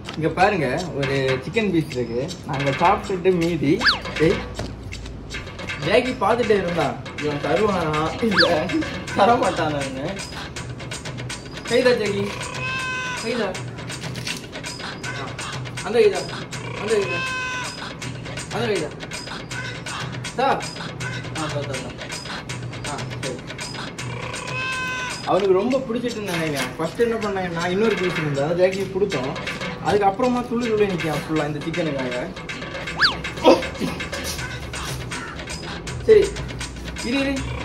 இங்க பாருங்க ஒரு சிக்கன் பீஸ் இருக்கு நாங்க சாப்பிட்டுட்டு மீதி ஏய், ஜாக்கி பார்த்துட்டே இருந்தா இவன் தருவானா இல்ல தர மாட்டானான்னு கைதா ஜாக்கி கைதா ஆ, அந்த கைதா அந்த கைதா அந்த கைதா தா ஆ தா தா தா. ஆ சரி அவனுக்கு ரொம்ப பிடிச்சிட்டு இருந்தாங்க ஃபர்ஸ்ட் என்ன பண்ணாங்க நான் இன்னொரு பீஸ் இருந்தேன் அதை ஜாக்கி கொடுத்தோம் அதுக்கப்புறமா துளி துளி நிற்கான் ஃபுல்லாக இந்த சிக்கனுக்காக சரி இரு இரு